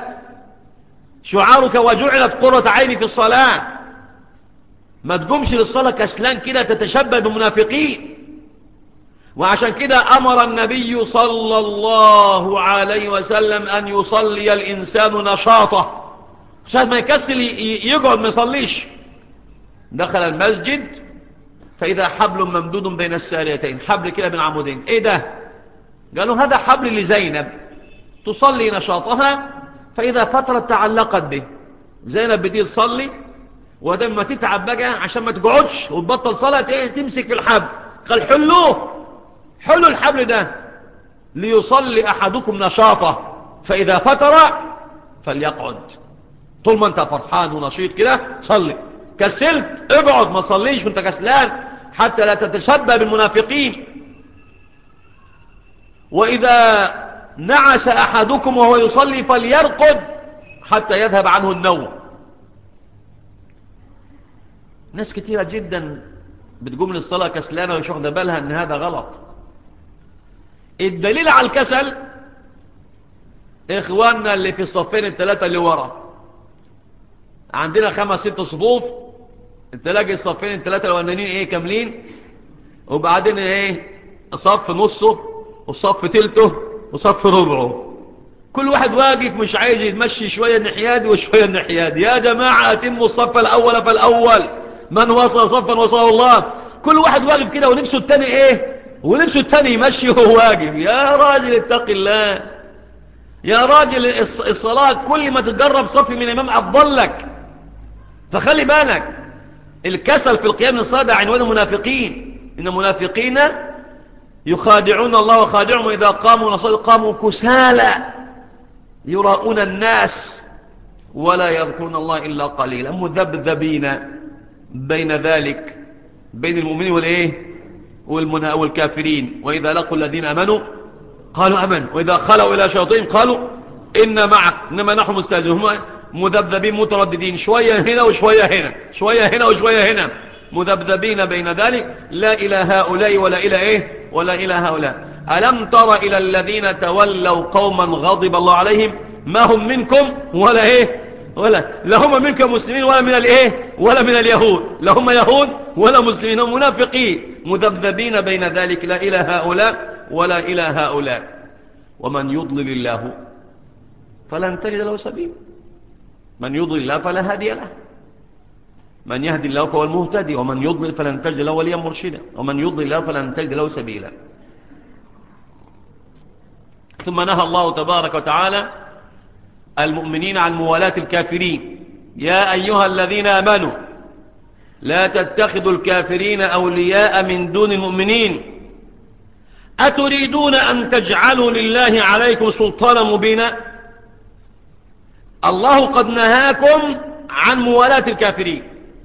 شعارك وجعلت قرة عيني في الصلاة ما تقومش للصلاة كسلان كده تتشبه بمنافقين وعشان كده أمر النبي صلى الله عليه وسلم أن يصلي الإنسان نشاطه عشان ما يكسل يقعد ما يصليش دخل المسجد فإذا حبل ممدود بين الساريتين حبل كده بين عمودين إيه ده قالوا هذا حبل لزينب تصلي نشاطها فإذا فترت تعلقت به زينب بتيجي تصلي ولما تتعب بقى عشان ما تقعدش وتبطل صلاة ايه تمسك في الحبل قال حلوه حلوا الحبل ده ليصلي أحدكم نشاطه فإذا فتر فليقعد طول ما انت فرحان ونشيط كده صلي كسلت اقعد ما صليش وانت كسلان حتى لا تتشبه بالمنافقين وإذا نعس أحدكم وهو يصلي فليرقد حتى يذهب عنه النوم ناس كتيرة جدا بتقوم للصلاة كسلانة ومش واخده بالها ان هذا غلط الدليل على الكسل اخواننا اللي في الصفين الثلاثة اللي ورا عندنا خمس ست صفوف تلاقي الصفين الثلاثة الاولانيين ايه كاملين وبعدين ايه صف نصه وصف تلته وصف ربعه كل واحد واقف مش عايز يتمشي شوية النحياد وشوية النحياد يا جماعة اتموا الصف الاول فالاول من وصل صفا وصل الله كل واحد واقف كده ونفسه التاني ايه ونفسه التاني يمشي وهو واقف يا راجل اتق الله يا راجل الصلاة كل ما تتجرب صف من الامام افضل لك فخلي بالك الكسل في القيام للصلاة ده عنوان المنافقين إن المنافقين يخادعون الله وخادعهم إذا قاموا للصلاة قاموا كسالى يراؤون الناس ولا يذكرون الله إلا قليلا مذبذبين بين ذلك بين المؤمنين والإيه والمنا والكافرين وإذا لقوا الذين أمنوا قالوا أمن وإذا خلوا إلى شياطين قالوا إن معك إنما نحن مستهزئون مذبذبين مترددين شوية هنا وشوية هنا شوية هنا وشوية هنا مذبذبين بين ذلك لا إلى هؤلاء ولا إلى إيه ولا إلى هؤلاء ألم تر إلى الذين تولوا قوما غضب الله عليهم ما هم منكم ولا إيه ولا لا هم منكم مسلمين ولا من الإيه ولا من اليهود لا هم يهود ولا مسلمين هم منافقين مذبذبين بين ذلك لا إلى هؤلاء ولا إلى هؤلاء ومن يضلل الله فلن تجد له سبيل من يضلل الله فلا هادي له من يهدي الله فهو المهتدي ومن يضلل فلن تجد له وليا مرشدا ومن يضلل الله فلن تجد له سبيلا ثم نهى الله تبارك وتعالى المؤمنين عن موالاة الكافرين يا أيها الذين آمنوا لا تتخذوا الكافرين أولياء من دون المؤمنين أتريدون أن تجعلوا لله عليكم سلطانا مبينا الله قد نهاكم عن موالاة الكافرين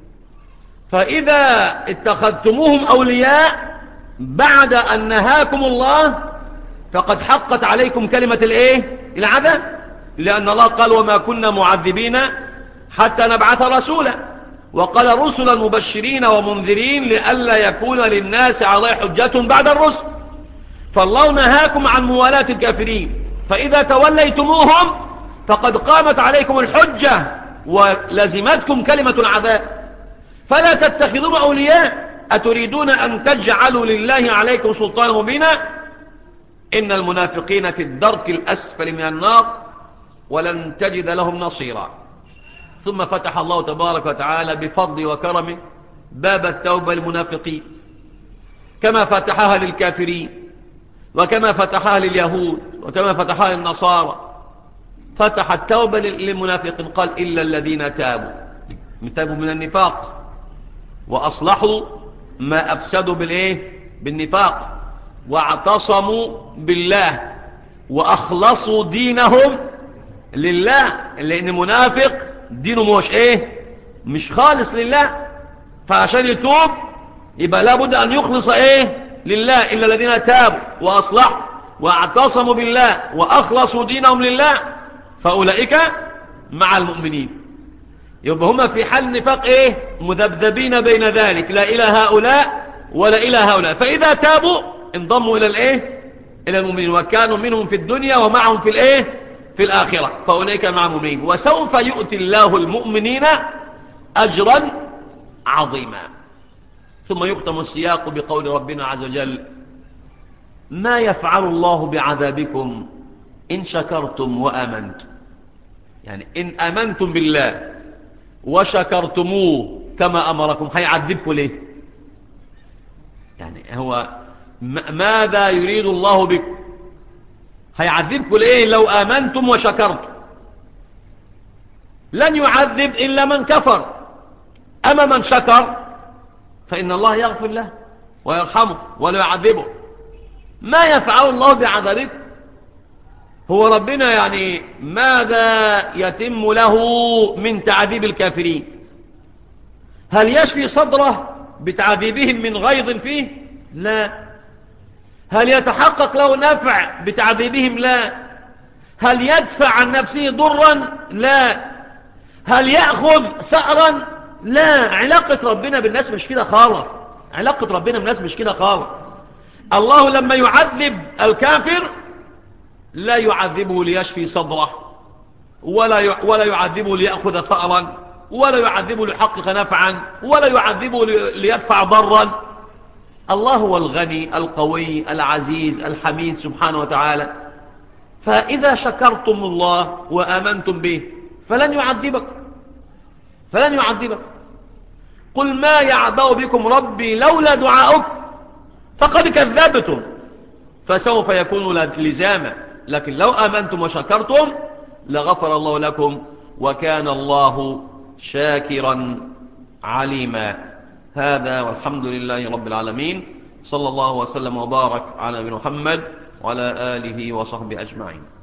فإذا اتخذتموهم أولياء بعد أن نهاكم الله فقد حقت عليكم كلمة الايه العذاب لأن الله قال وما كنا معذبين حتى نبعث رسولا وقال رسلا مبشرين ومنذرين لئلا يكون للناس عليه حجة بعد الرسل فالله نهاكم عن موالاة الكافرين فإذا توليتموهم فقد قامت عليكم الحجة ولزمتكم كلمة العذاب فلا تتخذون أولياء أتريدون أن تجعلوا لله عليكم سلطان مبينا إن المنافقين في الدرك الأسفل من النار ولن تجد لهم نصيرا ثم فتح الله تبارك وتعالى بفضل وكرمه باب التوبة للمنافقين كما فتحها للكافرين وكما فتحها لليهود وكما فتحها للنصارى فتح التوبة للمنافقين قال إلا الذين تابوا تابوا من النفاق وأصلحوا ما أفسدوا بالإيه بالنفاق واعتصموا بالله وأخلصوا دينهم لله لأن المنافق دينه مش إيه مش خالص لله فعشان يتوب يبقى لابد أن يخلص إيه لله إلا الذين تابوا وأصلحوا واعتصموا بالله وأخلصوا دينهم لله فأولئك مع المؤمنين يبقى هم في حال نفاق إيه مذبذبين بين ذلك لا إلى هؤلاء ولا إلى هؤلاء فإذا تابوا انضموا إلى الإيه إلى المؤمنين وكانوا منهم في الدنيا ومعهم في الإيه في الآخرة فأولئك مع المؤمنين وسوف يؤتي الله المؤمنين أجرا عظيما ثم يختم السياق بقول ربنا عز وجل ما يفعل الله بعذابكم إن شكرتم وآمنتم يعني إن آمنتم بالله وشكرتموه كما أمركم هيعذبكم ليه يعني هو ماذا يريد الله بكم هيعذبكم ليه لو آمنتم وشكرتم لن يعذب إلا من كفر أما من شكر فإن الله يغفر له ويرحمه ولا يعذبه ما يفعل الله بعذابكم هو ربنا يعني ماذا يتم له من تعذيب الكافرين هل يشفي صدره بتعذيبهم من غيظ فيه لا هل يتحقق له نفع بتعذيبهم لا هل يدفع عن نفسه ضرا لا هل يأخذ ثأرا لا علاقة ربنا بالناس مش كده خالص علاقة ربنا بالناس مش كده خالص الله لما يعذب الكافر لا يعذبه ليشفي صدره ولا ولا يعذبه ليأخذ ثأرا ولا يعذبه ليحقق نفعا ولا يعذبه ليدفع ضرا الله هو الغني القوي العزيز الحميد سبحانه وتعالى فإذا شكرتم الله وآمنتم به فلن يعذبك فلن يعذبك قل ما يعبأ بكم ربي لولا دعاؤك فقد كذبتم فسوف يكون لزاما لكن لو آمنتم وشكرتم لغفر الله لكم وكان الله شاكرا عليما هذا والحمد لله رب العالمين صلى الله وسلم وبارك على محمد وعلى آله وصحبه أجمعين